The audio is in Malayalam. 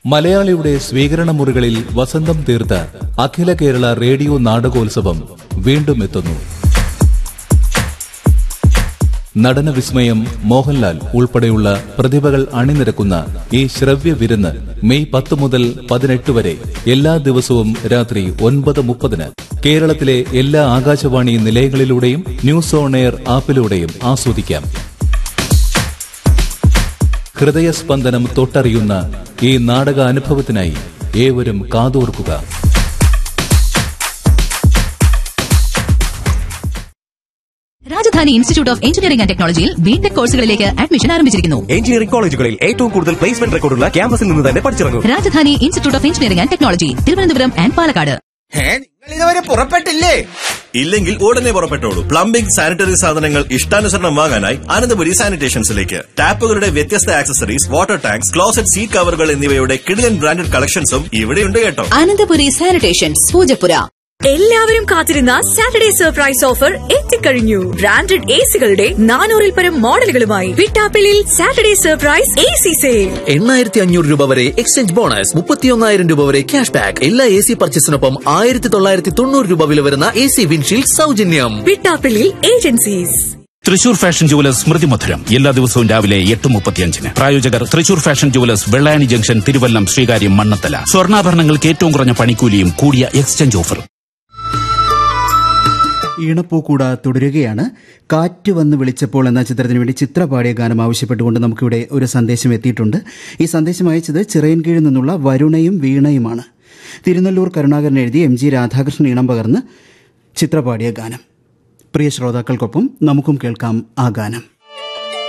മലയാളിയുടെ സ്വീകരണ മുറികളിൽ വസന്തം തീർത്ത അഖില കേരള റേഡിയോ നാടകോത്സവം വീണ്ടും എത്തുന്നു നടന വിസ്മയം മോഹൻലാൽ ഉൾപ്പെടെയുള്ള പ്രതിഭകൾ അണിനിരക്കുന്ന ഈ ശ്രവ്യ വിരുന്ന് മെയ് പത്ത് മുതൽ പതിനെട്ട് വരെ എല്ലാ ദിവസവും രാത്രി ഒൻപത് മുപ്പതിന് കേരളത്തിലെ എല്ലാ ആകാശവാണി നിലയങ്ങളിലൂടെയും ന്യൂസ് ഓൺ എയർ ആപ്പിലൂടെയും ആസ്വദിക്കാം ഹൃദയസ്പന്ദനം തൊട്ടറിയുന്ന ഈ നാടക അനുഭവത്തിനായി ഏവരും കാതോർക്കുക Rajadhani institute of engineering and ടെക്നോളജിയിൽ ബിടെക് കോഴ്സുകളിലേക്ക് അഡ്മിഷൻ ആരംഭിച്ചിരിക്കുന്നു എഞ്ചിനീയറിംഗ് കോളേജുകളിൽ ഏറ്റവും കൂടുതൽ പ്ലേസ്മെന്റ് റെക്കോർഡുള്ള ക്യാമ്പസിൽ നിന്ന് തന്നെ പഠിച്ചിറങ്ങും Rajadhani institute of engineering and technology Thiruvananthapuram and Palakkad ഏ നിങ്ങൾ ഇതുവരെ പുറപ്പെട്ടില്ലേ ഇല്ലെങ്കിൽ ഉടനെ പുറപ്പെട്ടോളൂ പ്ലംബിംഗ് സാനിറ്ററി സാധനങ്ങൾ ഇഷ്ടാനുസരണം വാങ്ങാനായി അനന്തപുരി സാനിറ്റേഷൻസിലേക്ക് ടാപ്പുകളുടെ വ്യത്യസ്ത accessories water tanks closet seat കവറുകൾ എന്നിവയുടെ കിടിലൻ ബ്രാൻഡഡ് കളക്ഷൻസും ഇവിടെയുണ്ട് കേട്ടോ അനന്തപുരി സാനിറ്റേഷൻസ് പൂജപ്പുര എല്ലാവരും കാത്തിരുന്ന സാറ്റർഡേ സർപ്രൈസ് ഓഫർ എത്തിക്കഴിഞ്ഞു ബ്രാൻഡഡ് എ സികളുടെ നാനൂറിൽ പരം മോഡലുകളുമായി വിട്ടാപ്പിളിൽ Saturday surprise A C sale എണ്ണായിരത്തി അഞ്ഞൂറ് രൂപ വരെ എക്സ്ചേഞ്ച് ബോണസ് മുപ്പത്തിയൊന്നായിരം രൂപ വരെ ക്യാഷ് ബാക്ക് എല്ലാ എ സി പർച്ചേസിനൊപ്പം ആയിരത്തി തൊള്ളായിരത്തി തൊണ്ണൂറ് രൂപ വില വരുന്ന എ സി വിൻഷീൽഡ് സൗജന്യം വിട്ടാപ്പിളിൽ ഏജൻസീസ് തൃശൂർ ഫാഷൻ ജുവലേഴ്സ് സ്മൃതി മധുരം എല്ലാ ദിവസവും രാവിലെ എട്ട് മുപ്പത്തിയഞ്ചിന് പ്രായോജകർ Thrissur fashion jewellers Vellayani junction Thiruvallam Sreekaryam Mannanthala സ്വർണ്ണാഭരണങ്ങൾക്ക് ഏറ്റവും കുറഞ്ഞ പണിക്കൂലിയും കൂടിയ എക്സ്ചേഞ്ച് ഓഫറും ഈണപ്പൂക്കൂട തുടരുകയാണ് കാറ്റ് വന്ന് വിളിച്ചപ്പോൾ എന്ന ചിത്രത്തിന് വേണ്ടി ചിത്ര പാടിയ ഗാനം ആവശ്യപ്പെട്ടുകൊണ്ട് നമുക്കിവിടെ ഒരു സന്ദേശം എത്തിയിട്ടുണ്ട് ഈ സന്ദേശം അയച്ചത് ചിറയൻകീഴിൽ നിന്നുള്ള വരുണയും വീണയുമാണ് തിരുനെല്ലൂർ കരുണാകരൻ എഴുതി എം ജി രാധാകൃഷ്ണൻ ഈണം പകർന്ന് ചിത്ര പാടിയ ഗാനം പ്രിയ ശ്രോതാക്കൾക്കൊപ്പം നമുക്കും കേൾക്കാം ആ ഗാനം